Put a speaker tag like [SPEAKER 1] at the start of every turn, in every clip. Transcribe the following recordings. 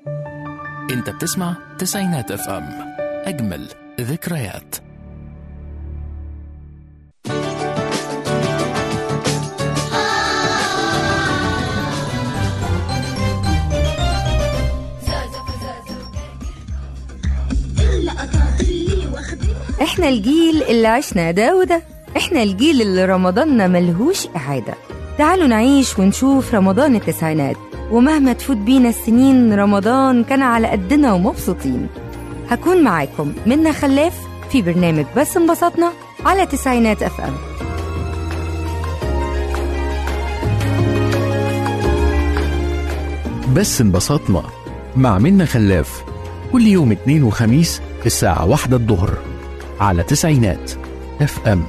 [SPEAKER 1] انت بتسمع تسعينات اف ام اجمل ذكريات
[SPEAKER 2] احنا الجيل اللي عشنا ده وده احنا الجيل اللي رمضاننا ملهوش إعادة تعالوا نعيش ونشوف رمضان التسعينات ومهما تفوت بينا السنين رمضان كان على قدنا ومبسوطين هكون معاكم منا خلاف في برنامج بس انبسطنا على تسعينات اف ام
[SPEAKER 1] بس انبسطنا مع منا خلاف كل يوم اثنين وخميس الساعة واحدة الظهر على تسعينات اف ام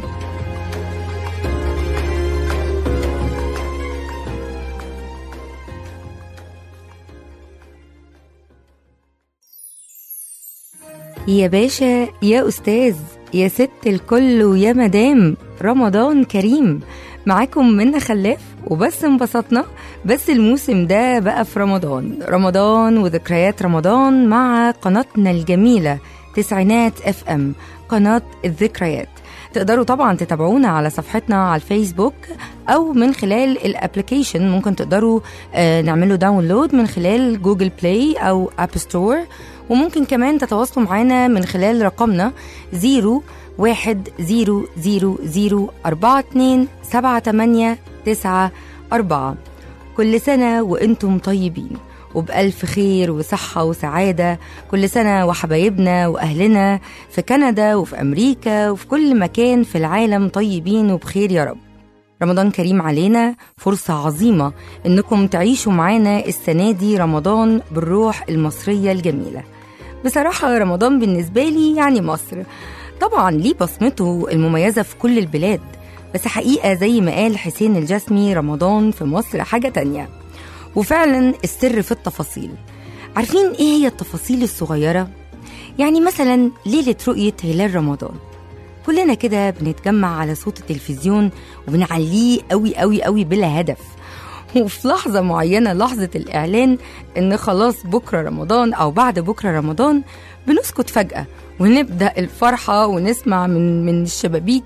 [SPEAKER 2] يا باشا يا أستاذ يا ست الكل ويا مدام رمضان كريم معاكم منا خلاف وبس انبسطنا بس الموسم ده بقى في رمضان رمضان وذكريات رمضان مع قناتنا الجميلة تسعينات اف ام قناة الذكريات تقدروا طبعا تتابعونا على صفحتنا على الفيسبوك او من خلال الابلكيشن ممكن تقدروا آه، نعمله داونلود من خلال جوجل بلاي او اب ستور وممكن كمان تتواصلوا معانا من خلال رقمنا 0 واحد زيرو زيرو زيرو أربعة اتنين سبعة تمانية تسعة أربعة كل سنة وأنتم طيبين وبألف خير وصحة وسعادة كل سنة وحبايبنا وأهلنا في كندا وفي أمريكا وفي كل مكان في العالم طيبين وبخير يا رب رمضان كريم علينا فرصة عظيمة إنكم تعيشوا معانا السنة دي رمضان بالروح المصرية الجميلة بصراحة رمضان بالنسبة لي يعني مصر طبعا ليه بصمته المميزة في كل البلاد بس حقيقة زي ما قال حسين الجسمي رمضان في مصر حاجة تانية وفعلا السر في التفاصيل عارفين ايه هي التفاصيل الصغيرة؟ يعني مثلا ليلة رؤية هلال رمضان كلنا كده بنتجمع على صوت التلفزيون وبنعليه قوي قوي قوي بلا هدف وفي لحظة معينة لحظة الإعلان إن خلاص بكرة رمضان أو بعد بكرة رمضان بنسكت فجأة ونبدأ الفرحة ونسمع من من الشبابيك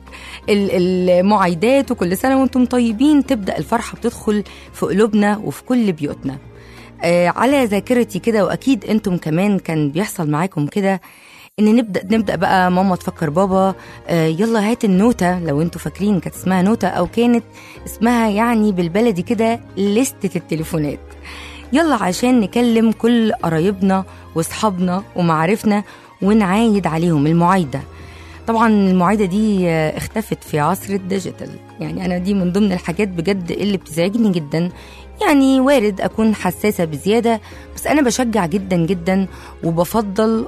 [SPEAKER 2] ال- المعايدات وكل سنة وانتم طيبين تبدأ الفرحة بتدخل في قلوبنا وفي كل بيوتنا آه على ذاكرتي كده وأكيد انتم كمان كان بيحصل معاكم كده ان نبدا نبدا بقى ماما تفكر بابا آه يلا هات النوته لو انتوا فاكرين كانت اسمها نوته او كانت اسمها يعني بالبلدي كده لستة التليفونات يلا عشان نكلم كل قرايبنا واصحابنا ومعارفنا ونعايد عليهم المعايده طبعا المعايده دي آه، اختفت في عصر الديجيتال يعني انا دي من ضمن الحاجات بجد اللي بتزعجني جدا يعني وارد اكون حساسه بزياده بس انا بشجع جدا جدا وبفضل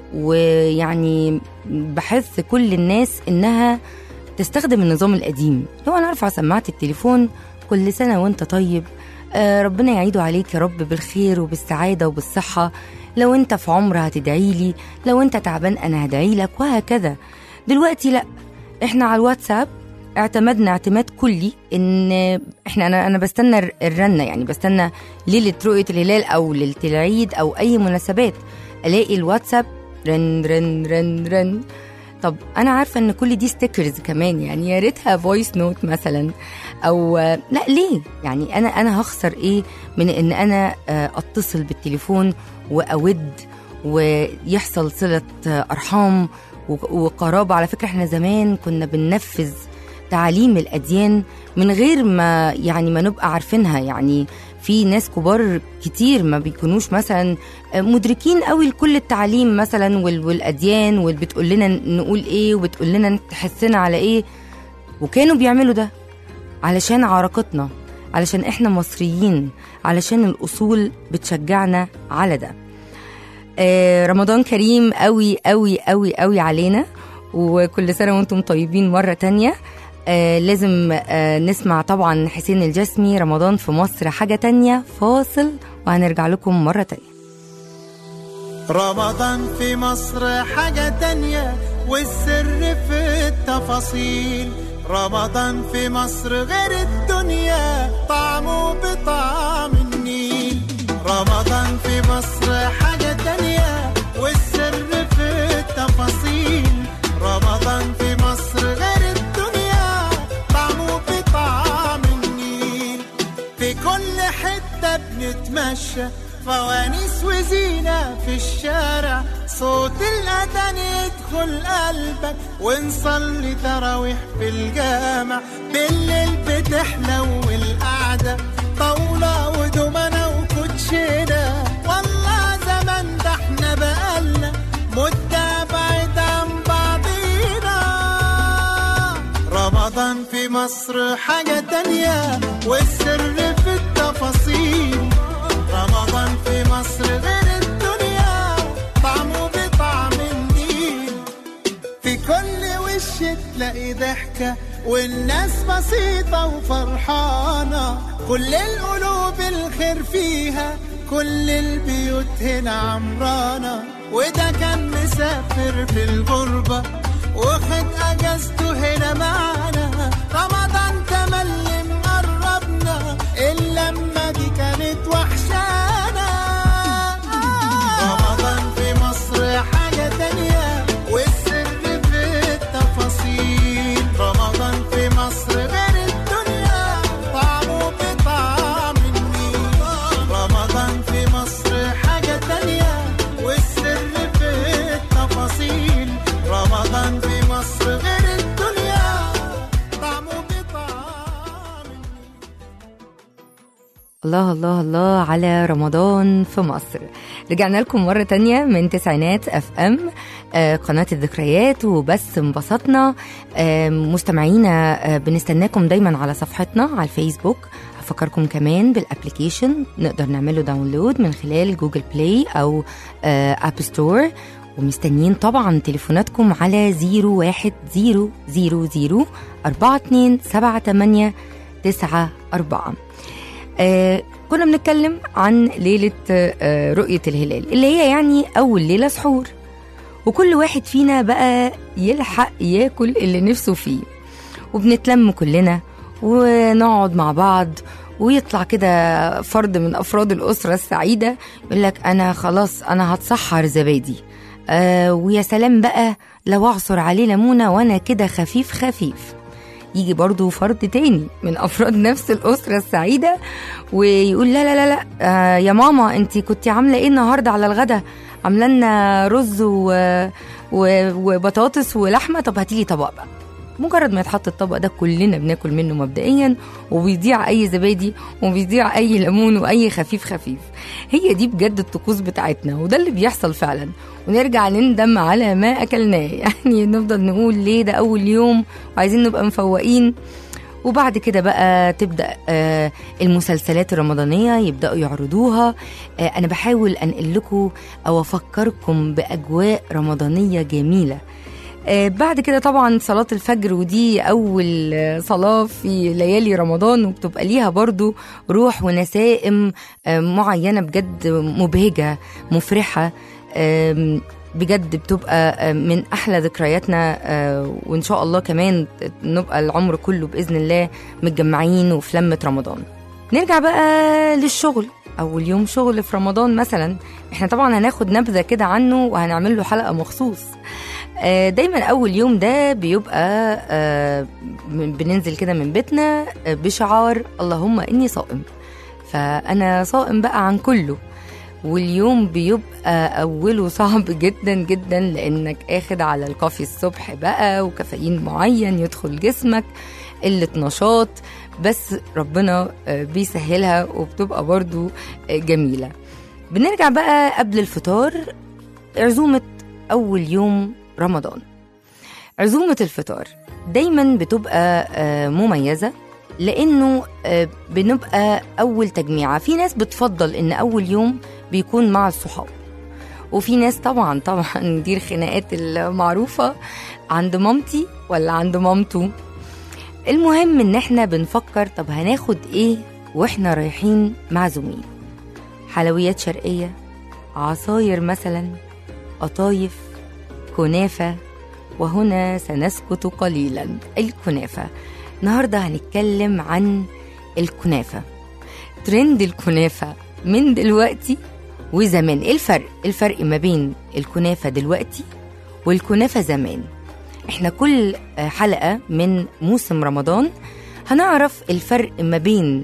[SPEAKER 2] ويعني بحث كل الناس انها تستخدم النظام القديم لو انا ارفع سماعه التليفون كل سنه وانت طيب آه ربنا يعيده عليك يا رب بالخير وبالسعاده وبالصحه لو انت في عمر هتدعي لي لو انت تعبان انا هدعي لك وهكذا دلوقتي لا احنا على الواتساب اعتمدنا اعتماد كلي ان احنا انا انا بستنى الر- الرنه يعني بستنى ليله رؤيه الهلال او ليله العيد او اي مناسبات الاقي الواتساب رن رن رن رن طب انا عارفه ان كل دي ستيكرز كمان يعني يا ريتها فويس نوت مثلا او لا ليه يعني انا انا هخسر ايه من ان انا آه، اتصل بالتليفون واود ويحصل صله آه، ارحام و- وقرابه على فكره احنا زمان كنا بننفذ تعاليم الاديان من غير ما يعني ما نبقى عارفينها يعني في ناس كبار كتير ما بيكونوش مثلا مدركين قوي لكل التعاليم مثلا وال- والاديان وبتقول لنا نقول ايه وبتقول لنا تحسنا على ايه وكانوا بيعملوا ده علشان عراقتنا علشان احنا مصريين علشان الاصول بتشجعنا على ده آه، رمضان كريم قوي قوي قوي قوي علينا وكل سنه وانتم طيبين مره تانية آه لازم آه نسمع طبعا حسين الجسمي رمضان في مصر حاجه تانية فاصل وهنرجع لكم مره تانية
[SPEAKER 3] رمضان في مصر حاجة تانية والسر في التفاصيل رمضان في مصر غير الدنيا طعمه بطعم النيل رمضان في مصر حاجة ونتمشى فوانيس وزينة في الشارع صوت الأذان يدخل قلبك ونصلي تراويح في الجامع بالليل بتحلو القعدة طاولة ودومنة وكوتشينة والله زمان ده احنا بقالنا مدة بعيد عن بعضينا رمضان في مصر حاجة تانية والسر في التفاصيل رمضان في مصر غير الدنيا طعمه بطعم النيل في كل وش تلاقي ضحكة والناس بسيطة وفرحانة كل القلوب الخير فيها كل البيوت هنا عمرانة وده كان مسافر في الغربة واخد اجازته هنا معانا رمضان تملي مقربنا اللمة دي كانت وحشانا رمضان في مصر حاجة تانية والسر في التفاصيل رمضان في مصر غير الدنيا طعمه بطعم النيل رمضان في مصر حاجة تانية والسر في التفاصيل رمضان في مصر غير الدنيا طعمه بطعم النيل
[SPEAKER 2] الله الله الله على رمضان في مصر رجعنا لكم مرة تانية من تسعينات اف ام آه قناة الذكريات وبس انبسطنا آه مستمعينا آه بنستناكم دايما على صفحتنا على الفيسبوك هفكركم كمان بالابليكيشن نقدر نعمله داونلود من خلال جوجل بلاي او آه اب ستور ومستنيين طبعا تليفوناتكم على 01000 4278 94 آه كنا بنتكلم عن ليلة آه رؤية الهلال اللي هي يعني أول ليلة سحور وكل واحد فينا بقى يلحق ياكل اللي نفسه فيه وبنتلم كلنا ونقعد مع بعض ويطلع كده فرد من أفراد الأسرة السعيدة يقول لك أنا خلاص أنا هتسحر زبادي آه ويا سلام بقى لو أعصر عليه ليمونة وأنا كده خفيف خفيف يجي برضو فرد تاني من افراد نفس الاسره السعيده ويقول لا لا لا لا آه يا ماما انت كنت عامله ايه النهارده على الغدا عامله لنا رز و... و... وبطاطس ولحمه طب هاتيلي طبق بقى مجرد ما يتحط الطبق ده كلنا بناكل منه مبدئيا وبيضيع اي زبادي وبيضيع اي ليمون واي خفيف خفيف هي دي بجد الطقوس بتاعتنا وده اللي بيحصل فعلا ونرجع نندم على ما اكلناه يعني نفضل نقول ليه ده اول يوم وعايزين نبقى مفوقين وبعد كده بقى تبدا آه المسلسلات الرمضانيه يبداوا يعرضوها آه انا بحاول انقل لكم او افكركم باجواء رمضانيه جميله آه بعد كده طبعا صلاة الفجر ودي أول صلاة في ليالي رمضان وبتبقى ليها برضو روح ونسائم معينة بجد مبهجة مفرحة بجد بتبقى من احلى ذكرياتنا وان شاء الله كمان نبقى العمر كله باذن الله متجمعين وفي لمه رمضان نرجع بقى للشغل اول يوم شغل في رمضان مثلا احنا طبعا هناخد نبذه كده عنه وهنعمل له حلقه مخصوص دايما اول يوم ده بيبقى بننزل كده من بيتنا بشعار اللهم اني صائم فانا صائم بقى عن كله واليوم بيبقى اوله صعب جدا جدا لانك اخد على الكافي الصبح بقى وكافيين معين يدخل جسمك قله نشاط بس ربنا بيسهلها وبتبقى برضو جميله بنرجع بقى قبل الفطار عزومه اول يوم رمضان عزومه الفطار دايما بتبقى مميزه لانه بنبقى اول تجميعه في ناس بتفضل ان اول يوم بيكون مع الصحاب وفي ناس طبعا طبعا دي الخناقات المعروفه عند مامتي ولا عند مامته المهم ان احنا بنفكر طب هناخد ايه واحنا رايحين معزومين حلويات شرقيه عصاير مثلا قطايف كنافه وهنا سنسكت قليلا الكنافه النهارده هنتكلم عن الكنافه ترند الكنافه من دلوقتي وزمان ايه الفرق الفرق ما بين الكنافه دلوقتي والكنافه زمان احنا كل حلقه من موسم رمضان هنعرف الفرق ما بين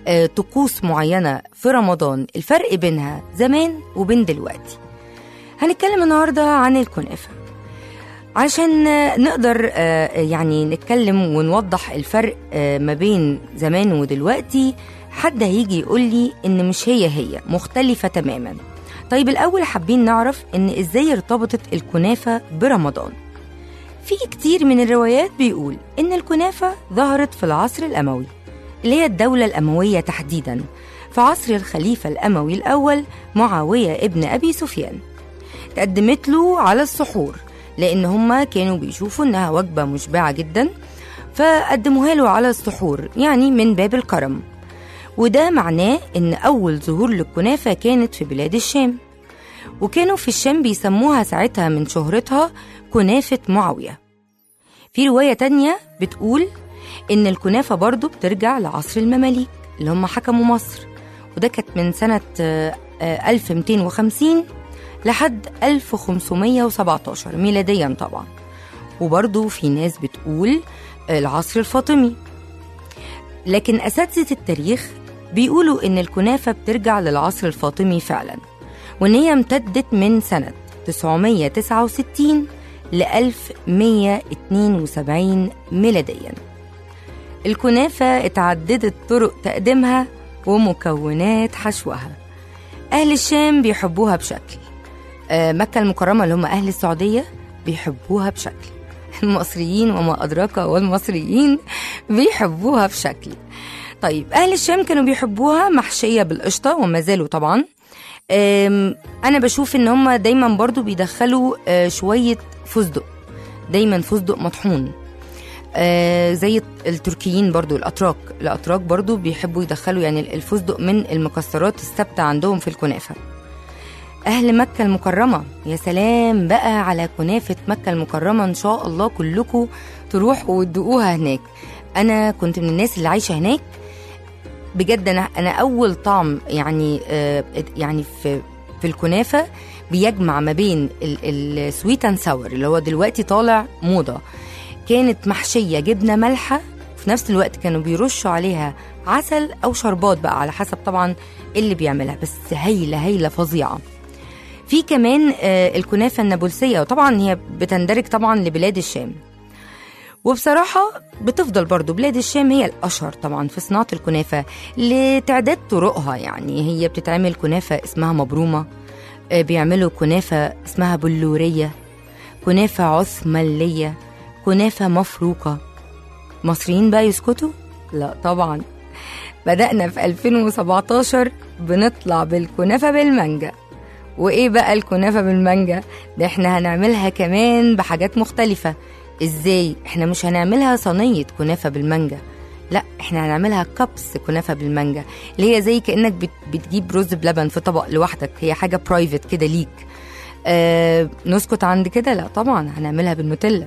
[SPEAKER 2] آه، طقوس معينة في رمضان الفرق بينها زمان وبين دلوقتي هنتكلم النهاردة عن الكنافة عشان آه، نقدر آه، يعني نتكلم ونوضح الفرق آه، ما بين زمان ودلوقتي حد هيجي يقول لي ان مش هي هي مختلفة تماما طيب الأول حابين نعرف ان ازاي ارتبطت الكنافة برمضان في كتير من الروايات بيقول ان الكنافة ظهرت في العصر الأموي اللي هي الدولة الأموية تحديدا في عصر الخليفة الأموي الأول معاوية ابن أبي سفيان تقدمت له على السحور لأن هما كانوا بيشوفوا إنها وجبة مشبعة جدا فقدموها له على السحور يعني من باب الكرم وده معناه إن أول ظهور للكنافة كانت في بلاد الشام وكانوا في الشام بيسموها ساعتها من شهرتها كنافة معاوية في رواية تانية بتقول إن الكنافة برضو بترجع لعصر المماليك اللي هم حكموا مصر وده كانت من سنة آه، آه، 1250 لحد 1517 ميلاديا طبعا وبرضو في ناس بتقول العصر الفاطمي لكن أساتذة التاريخ بيقولوا إن الكنافة بترجع للعصر الفاطمي فعلا وإن هي امتدت من سنة 969 ل 1172 ميلاديا الكنافة اتعددت طرق تقديمها ومكونات حشوها أهل الشام بيحبوها بشكل آه، مكة المكرمة اللي هم أهل السعودية بيحبوها بشكل المصريين وما أدراك والمصريين بيحبوها بشكل طيب أهل الشام كانوا بيحبوها محشية بالقشطة وما زالوا طبعا آم، أنا بشوف إن هم دايما برضو بيدخلوا آه، شوية فستق دايما فستق مطحون آه، زي التركيين برضو الأتراك الأتراك برضو بيحبوا يدخلوا يعني الفستق من المكسرات الثابتة عندهم في الكنافة أهل مكة المكرمة يا سلام بقى على كنافة مكة المكرمة إن شاء الله كلكم تروحوا وتدوقوها هناك أنا كنت من الناس اللي عايشة هناك بجد أنا أنا أول طعم يعني آه يعني في في الكنافة بيجمع ما بين السويت اند ساور اللي هو دلوقتي طالع موضة كانت محشية جبنة مالحة في نفس الوقت كانوا بيرشوا عليها عسل أو شربات بقى على حسب طبعا اللي بيعملها بس هايلة هايلة فظيعة في كمان آه، الكنافة النابلسية وطبعا هي بتندرج طبعا لبلاد الشام وبصراحة بتفضل برضو بلاد الشام هي الأشهر طبعا في صناعة الكنافة لتعداد طرقها يعني هي بتتعمل كنافة اسمها مبرومة آه، بيعملوا كنافة اسمها بلورية كنافة عثملية كنافة مفروقة مصريين بقى يسكتوا؟ لا طبعا بدأنا في 2017 بنطلع بالكنافة بالمانجا وايه بقى الكنافه بالمانجا ده احنا هنعملها كمان بحاجات مختلفه ازاي احنا مش هنعملها صينيه كنافه بالمانجا لا احنا هنعملها كبس كنافه بالمانجا اللي هي زي كانك بت- بتجيب رز بلبن في طبق لوحدك هي حاجه برايفت كده ليك آه نسكت عند كده لا طبعا هنعملها بالنوتيلا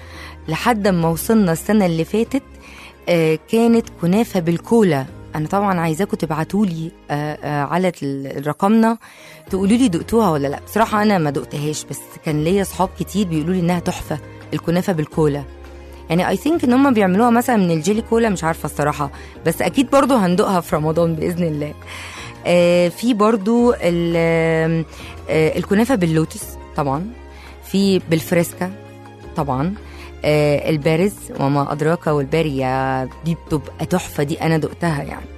[SPEAKER 2] لحد ما وصلنا السنه اللي فاتت آه كانت كنافه بالكولا انا طبعا عايزاكم تبعتوا لي آه آه على ال- رقمنا تقولوا لي دقتوها ولا لا بصراحه انا ما دقتهاش بس كان ليا صحاب كتير بيقولوا لي انها تحفه الكنافه بالكولا يعني اي ثينك ان هم بيعملوها مثلا من الجيلي كولا مش عارفه الصراحه بس اكيد برضو هندوقها في رمضان باذن الله آه في برضو ال- آم، آه الكنافه باللوتس طبعا في بالفريسكا طبعا آه البارز وما ادراك والبارية دي بتبقى تحفه دي انا دقتها يعني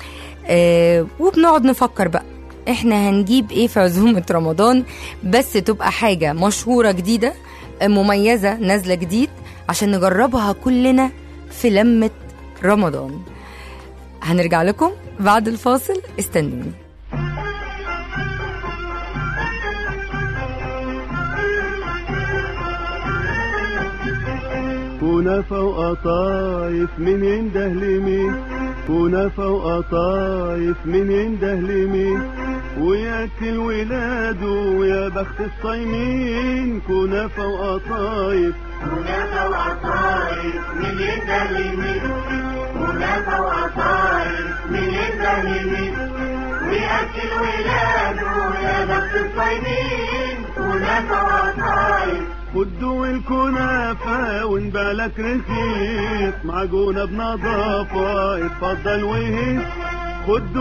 [SPEAKER 2] آه وبنقعد نفكر بقى احنا هنجيب ايه في عزومة رمضان بس تبقى حاجة مشهورة جديدة آه، مميزة نازلة جديد عشان نجربها كلنا في لمة رمضان هنرجع لكم بعد الفاصل استنوني
[SPEAKER 4] كنافة وقطايف من ينده لمين كنافة وقطايف من ينده لمين وياكل الولاد ويا بخت الصايمين كنافة وقطايف
[SPEAKER 3] كنافة وعصاير من يده اليمين كنافة وعصاير من يده اليمين ويأكل ولاده يا بخت الصايمين كنافة وعصاير
[SPEAKER 4] خدوا الكنافة ونبالك رخيص معجونة بنظافة اتفضل وهيس خد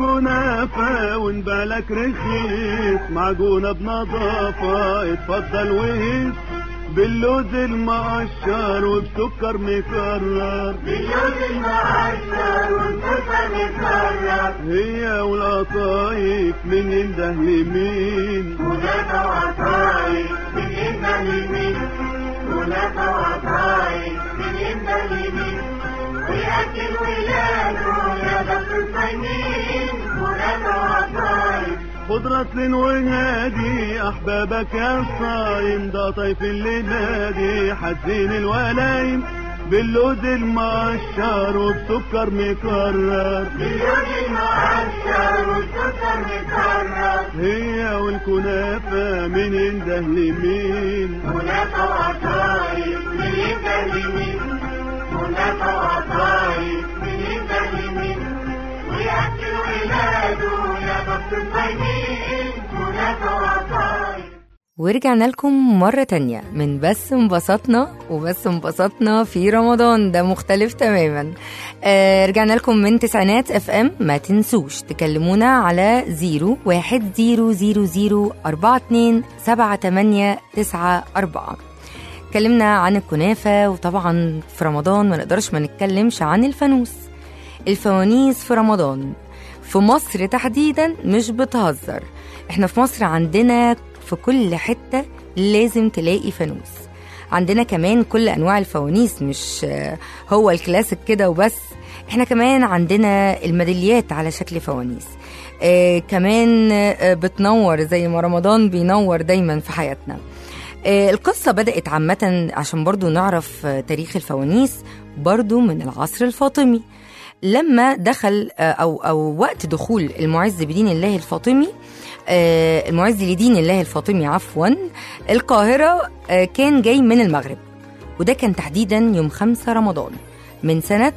[SPEAKER 4] والكنافة وان بالك رخيص معجونة بنظافة اتفضل وهيس باللوز المقشر وبسكر مكرر
[SPEAKER 3] باللوز المعشر والسكر مكرر
[SPEAKER 4] هي والقطايف من ينده لمين
[SPEAKER 3] هناك وطايف من إنه اليمين هناك وطايف من إنه اليمين ويأكل ولاده يا بس الصينين هناك وطايف
[SPEAKER 4] خضرة ونادي أحبابك يا الصايم ده طيف اللي نادي حزين الولايم باللوز المقشر وبسكر مكرر
[SPEAKER 3] باللوز المعشر والسكر مكرر
[SPEAKER 4] هي والكنافة من ينده لمين
[SPEAKER 3] هناك وطايف من إنه اليمين هناك وطايف من إنه اليمين ويأكل ولاده يا بس الصينين هناك وطايف
[SPEAKER 2] ورجعنا لكم مرة تانية من بس انبسطنا وبس انبسطنا في رمضان ده مختلف تماما آه رجعنا لكم من تسعينات اف ام ما تنسوش تكلمونا على زيرو واحد زيرو زيرو زيرو أربعة اتنين سبعة تمانية تسعة أربعة اتكلمنا عن الكنافة وطبعا في رمضان ما نقدرش ما نتكلمش عن الفانوس الفوانيس في رمضان في مصر تحديدا مش بتهزر احنا في مصر عندنا في كل حتة لازم تلاقي فانوس عندنا كمان كل انواع الفوانيس مش آه، هو الكلاسيك كده وبس احنا كمان عندنا الميداليات على شكل فوانيس آه كمان آه بتنور زي ما رمضان بينور دايما في حياتنا آه، القصة بدأت عامة عشان برضو نعرف آه، تاريخ الفوانيس برضو من العصر الفاطمي لما دخل آه، أو, أو وقت دخول المعز بدين الله الفاطمي آه، المعز لدين الله الفاطمي عفوا القاهرة آه، كان جاي من المغرب وده كان تحديدا يوم 5 رمضان من سنة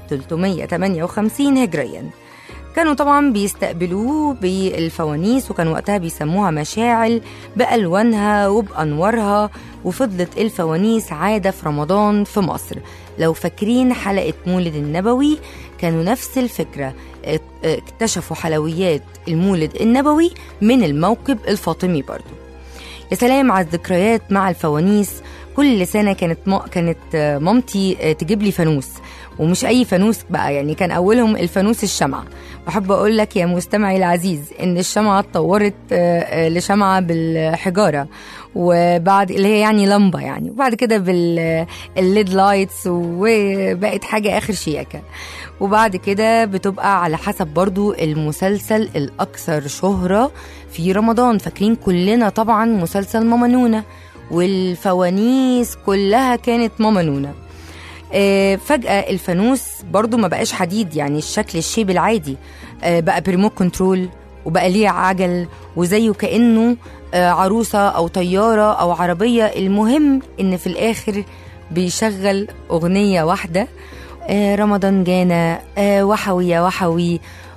[SPEAKER 2] 358 هجريا كانوا طبعا بيستقبلوه بالفوانيس وكان وقتها بيسموها مشاعل بألوانها وبأنوارها وفضلت الفوانيس عادة في رمضان في مصر لو فاكرين حلقة مولد النبوي كانوا نفس الفكرة ات- اكتشفوا حلويات المولد النبوي من الموكب الفاطمي برضو يا سلام على الذكريات مع الفوانيس كل سنة كانت ما كانت آه، مامتي آه، تجيب لي فانوس ومش أي فانوس بقى يعني كان أولهم الفانوس الشمعة بحب أقول لك يا مستمعي العزيز إن الشمعة اتطورت آه، آه، لشمعة بالحجارة وبعد اللي هي يعني لمبة يعني وبعد كده بالليد لايتس وبقت حاجة آخر شياكة وبعد كده بتبقى على حسب برضو المسلسل الأكثر شهرة في رمضان فاكرين كلنا طبعا مسلسل ماما نونا والفوانيس كلها كانت ماما نونا آه، فجأة الفانوس برضو ما بقاش حديد يعني الشكل الشيب العادي آه، بقى بريموت كنترول وبقى ليه عجل وزيه كأنه آه، عروسة أو طيارة أو عربية المهم إن في الآخر بيشغل أغنية واحدة آه، رمضان جانا آه، وحوي يا وحوي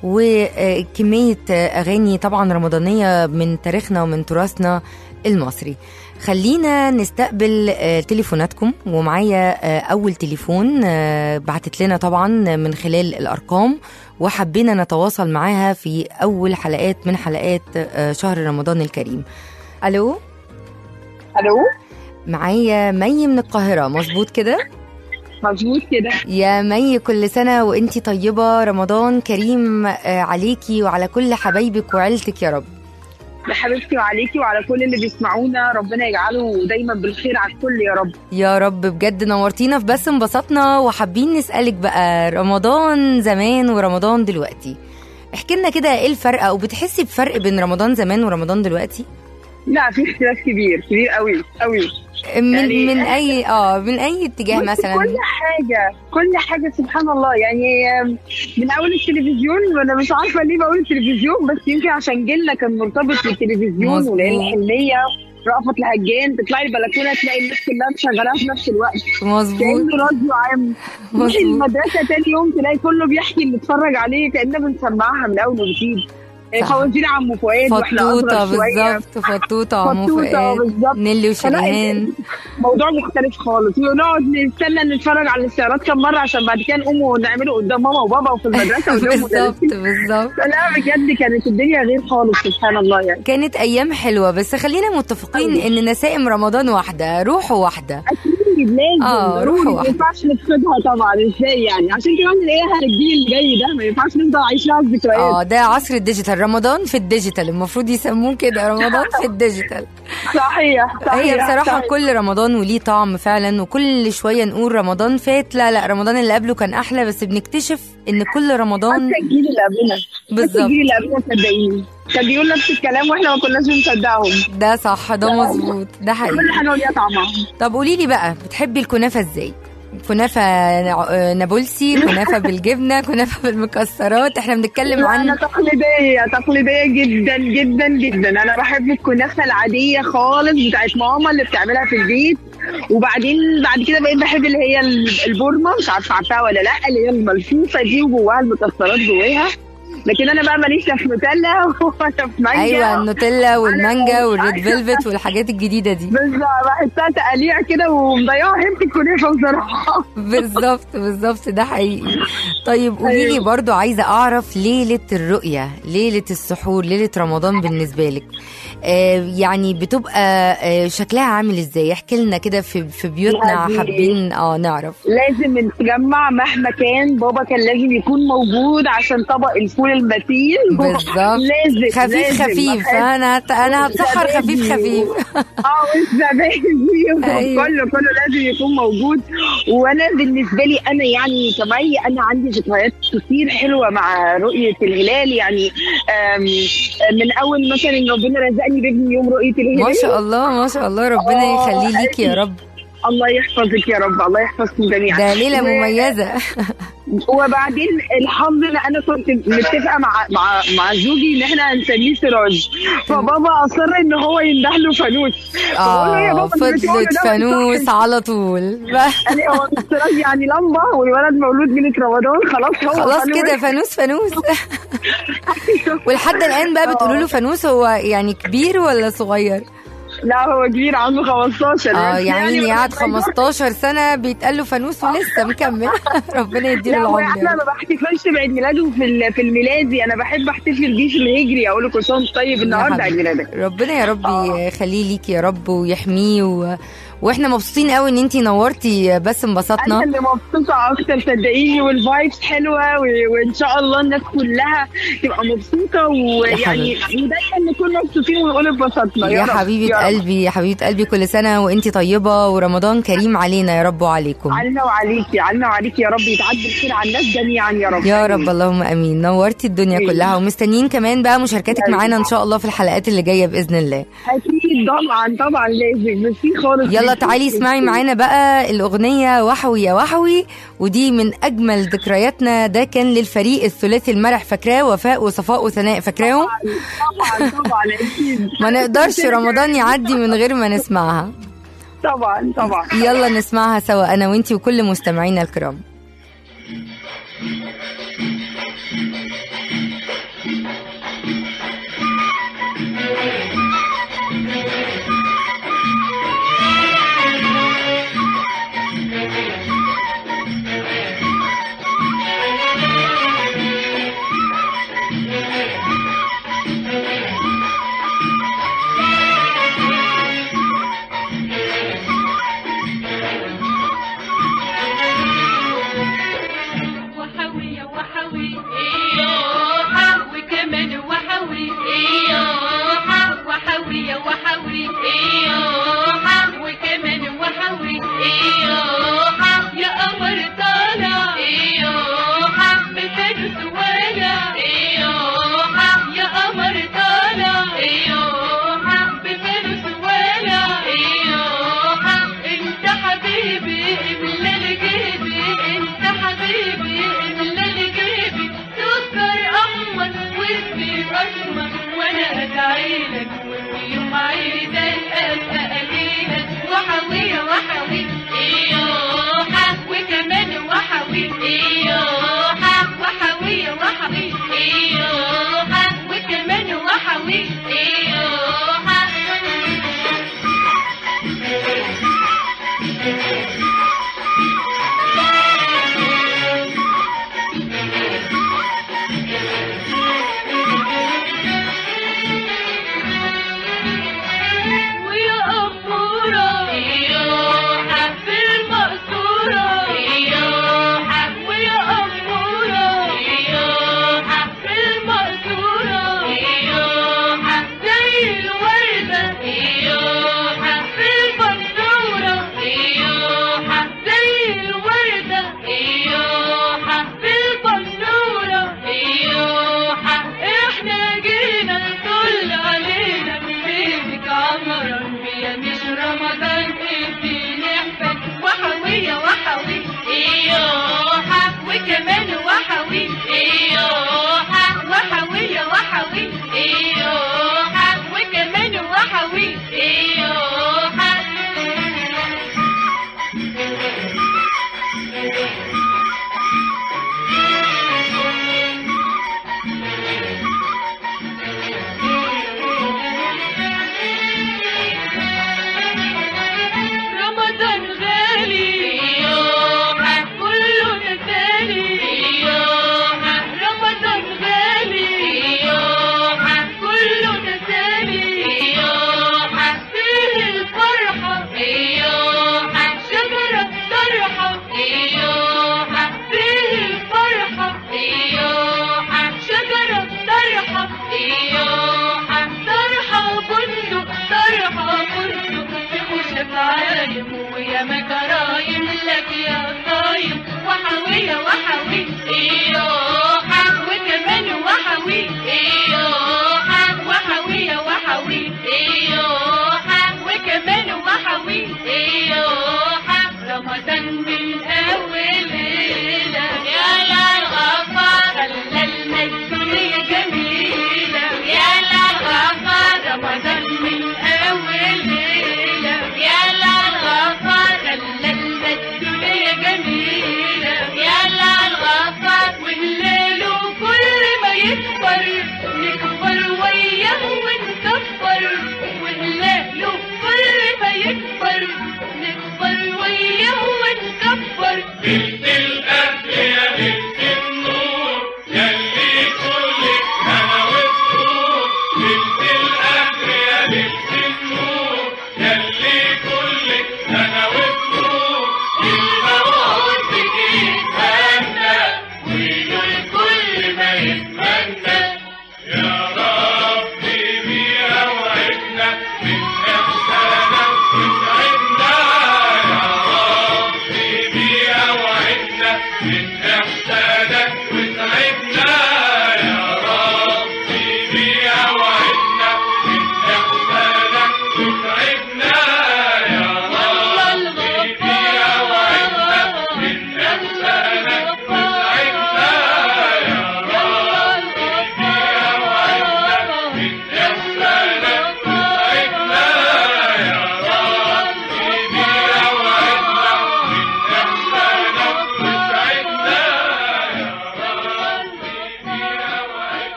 [SPEAKER 2] وكمية أغاني طبعا رمضانية من تاريخنا ومن تراثنا المصري خلينا نستقبل آه، تليفوناتكم ومعايا آه، أول تليفون آه، بعتت لنا طبعا من خلال الأرقام وحبينا نتواصل معاها في أول حلقات من حلقات آه، شهر رمضان الكريم ألو
[SPEAKER 5] الو
[SPEAKER 2] معايا مي من القاهرة مظبوط كده
[SPEAKER 5] مظبوط كده
[SPEAKER 2] يا مي كل سنة وانتي طيبة رمضان كريم آه، عليكي وعلى كل حبايبك وعيلتك يا رب
[SPEAKER 5] يا حبيبتي وعليكي وعلى كل اللي بيسمعونا ربنا يجعله دايما بالخير على الكل يا رب
[SPEAKER 2] يا رب بجد نورتينا في بس انبسطنا وحابين نسألك بقى رمضان زمان ورمضان دلوقتي احكي لنا كده ايه الفرق او بتحسي بفرق بين رمضان زمان ورمضان دلوقتي
[SPEAKER 5] لا في اختلاف كبير كبير قوي قوي
[SPEAKER 2] من
[SPEAKER 5] يعني-
[SPEAKER 2] من اي اه من اي اتجاه
[SPEAKER 5] بصي،
[SPEAKER 2] مثلا
[SPEAKER 5] كل حاجه كل حاجه سبحان الله يعني آم، من اول التلفزيون وانا مش عارفه ليه بقول التلفزيون بس يمكن عشان جيلنا كان مرتبط بالتلفزيون
[SPEAKER 2] مظبوط.
[SPEAKER 5] وليالي الحلميه رأفت الهجان تطلعي البلكونه تلاقي الناس كلها مشغلاها في نفس الوقت
[SPEAKER 2] مظبوط
[SPEAKER 5] كانه راديو عام تروحي
[SPEAKER 2] مظبوط
[SPEAKER 5] المدرسه تاني يوم تلاقي كله بيحكي اللي اتفرج عليه كاننا بنسمعها من اول وجديد
[SPEAKER 2] صح.
[SPEAKER 5] فوازير عمو فؤاد واحنا
[SPEAKER 2] فطوطه
[SPEAKER 5] اصغر شويه
[SPEAKER 2] بالظبط فطوطه عمو
[SPEAKER 5] فطوطة
[SPEAKER 2] فؤاد
[SPEAKER 5] بالظبط.
[SPEAKER 2] نيلي
[SPEAKER 5] فلا،
[SPEAKER 2] وشريهان
[SPEAKER 5] موضوع مختلف خالص ونقعد نستنى نتفرج على السيارات كم مره عشان بعد كده نقوم ونعمله قدام ماما وبابا وفي المدرسه قدام
[SPEAKER 2] بالظبط
[SPEAKER 5] المدرسين.
[SPEAKER 2] بالظبط
[SPEAKER 5] لا بجد كانت الدنيا غير خالص سبحان الله يعني
[SPEAKER 2] كانت ايام حلوه بس خلينا متفقين ان نسائم رمضان واحده روحه واحده
[SPEAKER 5] اكيد لازم
[SPEAKER 2] آه،
[SPEAKER 5] ضروري
[SPEAKER 2] روح
[SPEAKER 5] ما
[SPEAKER 2] واحدة.
[SPEAKER 5] ينفعش نفقدها طبعا ازاي يعني عشان كمان نلاقيها الجيل اللي جاي ده ما ينفعش نفضل عايشين على الذكريات
[SPEAKER 2] اه ده عصر الديجيتال رمضان في الديجيتال المفروض يسموه كده رمضان في الديجيتال
[SPEAKER 5] صحيح صحيح
[SPEAKER 2] هي بصراحة
[SPEAKER 5] صحيح.
[SPEAKER 2] كل رمضان وليه طعم فعلا وكل شوية نقول رمضان فات لا لا رمضان اللي قبله كان أحلى بس بنكتشف إن كل رمضان
[SPEAKER 5] حتى الجيل اللي قبلنا حتى
[SPEAKER 2] بالظبط
[SPEAKER 5] الجيل اللي قبلنا صدقيني كان بيقول نفس الكلام واحنا ما كناش بنصدقهم
[SPEAKER 2] ده صح ده مظبوط ده
[SPEAKER 5] كل
[SPEAKER 2] حقيقي
[SPEAKER 5] حاجه وليها طعمها
[SPEAKER 2] طب قولي لي بقى بتحبي الكنافة ازاي؟ كنافة نع- نابلسي كنافة بالجبنة كنافة بالمكسرات احنا بنتكلم
[SPEAKER 5] لا،
[SPEAKER 2] عن
[SPEAKER 5] انا تقليديه تقليديه جدا جدا جدا انا بحب الكنافه العاديه خالص بتاعت ماما اللي بتعملها في البيت وبعدين بعد كده بقيت بحب اللي هي ال- البورمه مش عارفه عارفاها ولا لا اللي هي الملفوفه دي وجواها المكسرات جواها لكن انا بقى ماليش لا في نوتيلا ولا في مانجا
[SPEAKER 2] ايوه النوتيلا والمانجا
[SPEAKER 5] أنا-
[SPEAKER 2] والريد فيلفت والحاجات الجديدة دي
[SPEAKER 5] بالظبط بحسها تقاليع كده ومضيعه هيبه الكنافه بصراحه
[SPEAKER 2] بالظبط بالظبط ده حقيقي طيب قولي لي
[SPEAKER 5] أيوة.
[SPEAKER 2] برضو عايزه اعرف ليله الرؤيه ليله السحور ليله رمضان بالنسبه لك آه يعني بتبقى آه شكلها عامل ازاي احكي لنا كده في في بيوتنا
[SPEAKER 5] يعني-
[SPEAKER 2] حابين اه نعرف
[SPEAKER 5] لازم نتجمع مهما كان بابا كان لازم يكون موجود عشان طبق الفول المتين
[SPEAKER 2] بالظبط
[SPEAKER 5] لازم
[SPEAKER 2] خفيف
[SPEAKER 5] لازم.
[SPEAKER 2] خفيف
[SPEAKER 5] بحب-
[SPEAKER 2] انا انا هتسحر خفيف خفيف
[SPEAKER 5] اه والزبادي
[SPEAKER 2] أيوة.
[SPEAKER 5] كله كله لازم يكون موجود وانا بالنسبه لي انا يعني كمي انا عندي ذكريات كتير حلوه مع رؤيه الهلال يعني آم، من اول مثلا ان ربنا رزقني بابني يوم رؤيه الهلال
[SPEAKER 2] ما شاء الله ما شاء الله ربنا
[SPEAKER 5] آه،
[SPEAKER 2] يخليه ليك يا
[SPEAKER 5] أيوة.
[SPEAKER 2] رب
[SPEAKER 5] الله يحفظك يا رب الله يحفظكم جميعا
[SPEAKER 2] ده ليله
[SPEAKER 5] و-
[SPEAKER 2] مميزه
[SPEAKER 5] وبعدين الحظ ان انا كنت متفقه مع مع مع زوجي ان احنا هنسميه سراج فبابا اصر ان هو ينده له فانوس فبقول له يا
[SPEAKER 2] اه
[SPEAKER 5] بابا أنت بتقول
[SPEAKER 2] فضلت
[SPEAKER 5] ده
[SPEAKER 2] فانوس
[SPEAKER 5] صح.
[SPEAKER 2] على طول
[SPEAKER 5] يعني هو السراج يعني لمبه والولد مولود ليله رمضان خلاص هو
[SPEAKER 2] خلاص
[SPEAKER 5] فانوس.
[SPEAKER 2] كده فانوس فانوس ولحد الان بقى بتقولوا له فانوس هو يعني كبير ولا صغير
[SPEAKER 5] لا هو كبير عنده 15
[SPEAKER 2] اه
[SPEAKER 5] بس
[SPEAKER 2] يعني
[SPEAKER 5] ما
[SPEAKER 2] قعد
[SPEAKER 5] بيبقى-
[SPEAKER 2] 15 سنه بيتقال له فانوس ولسه مكمل ربنا يديله
[SPEAKER 5] لا هو
[SPEAKER 2] العمر
[SPEAKER 5] احنا ما بحتفلش بعيد ميلاده في ال- في الميلادي انا بحب احتفل بيه في الهجري اقول له كل سنه وأنت طيب النهارده عيد ميلادك
[SPEAKER 2] ربنا يا رب
[SPEAKER 5] آه.
[SPEAKER 2] يخليه ليك يا رب ويحميه و... واحنا مبسوطين قوي ان انتي نورتي بس
[SPEAKER 5] انا
[SPEAKER 2] انبسطنا
[SPEAKER 5] اللي مبسوطه اكتر صدقيني والفايبس حلوه و- وان شاء الله الناس كلها تبقى مبسوطه ويعني ودايما نكون مبسوطين ونقول اتبسطنا
[SPEAKER 2] يا
[SPEAKER 5] رب،
[SPEAKER 2] حبيبه
[SPEAKER 5] يا رب.
[SPEAKER 2] قلبي يا حبيبه قلبي كل سنه وانتي طيبه ورمضان كريم علينا يا رب وعليكم
[SPEAKER 5] علينا وعليكي علينا وعليكي يا رب يتعدي الخير على الناس جميعا يا رب
[SPEAKER 2] يا رب اللهم امين نورتي الدنيا
[SPEAKER 5] آمين.
[SPEAKER 2] كلها ومستنيين كمان بقى مشاركتك معانا ان شاء الله في الحلقات اللي جايه باذن الله
[SPEAKER 5] اكيد طبعا طبعا لازم ميرسي خالص
[SPEAKER 2] يلا
[SPEAKER 5] ميرسي.
[SPEAKER 2] تعالي اسمعي معانا بقى الاغنيه وحوي يا وحوي ودي من اجمل ذكرياتنا ده كان للفريق الثلاثي المرح فاكراه وفاء وصفاء وثناء فاكراهم
[SPEAKER 5] طبعا طبعا اكيد
[SPEAKER 2] ما نقدرش رمضان يعدي من غير ما نسمعها
[SPEAKER 5] طبعا طبعا
[SPEAKER 2] يلا نسمعها سوا انا وانتي وكل مستمعينا الكرام
[SPEAKER 3] Thank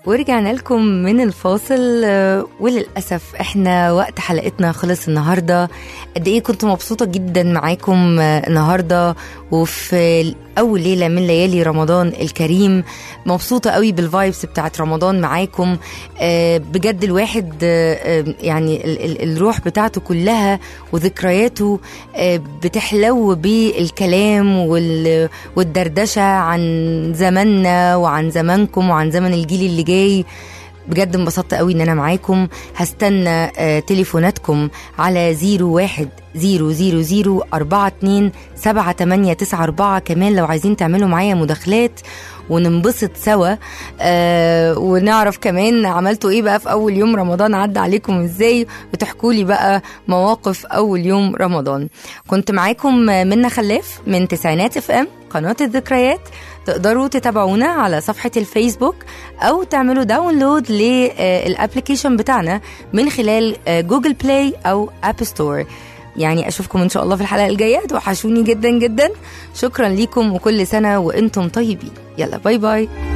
[SPEAKER 2] ورجعنا لكم من الفاصل آه، وللأسف احنا وقت حلقتنا خلص النهاردة قد ايه كنت مبسوطة جدا معاكم آه، النهاردة وفي أول ليلة من ليالي رمضان الكريم مبسوطة قوي بالفايبس بتاعت رمضان معاكم آه، بجد الواحد آه، آه، يعني ال- ال- الروح بتاعته كلها وذكرياته آه، بتحلو بالكلام وال- والدردشة عن زماننا وعن زمانكم وعن زمن الجيل اللي جاي بجد انبسطت قوي ان انا معاكم هستنى آه، تليفوناتكم على 01 000 42 7894 كمان لو عايزين تعملوا معايا مداخلات وننبسط سوا آه ونعرف كمان عملتوا ايه بقى في اول يوم رمضان عدى عليكم ازاي وتحكوا لي بقى مواقف اول يوم رمضان كنت معاكم منى خلاف من تسعينات اف ام قناه الذكريات تقدروا تتابعونا على صفحة الفيسبوك أو تعملوا داونلود للابليكيشن بتاعنا من خلال آه، جوجل بلاي أو أب ستور يعني أشوفكم إن شاء الله في الحلقة الجاية توحشوني جدا جدا شكرا ليكم وكل سنة وأنتم طيبين يلا باي باي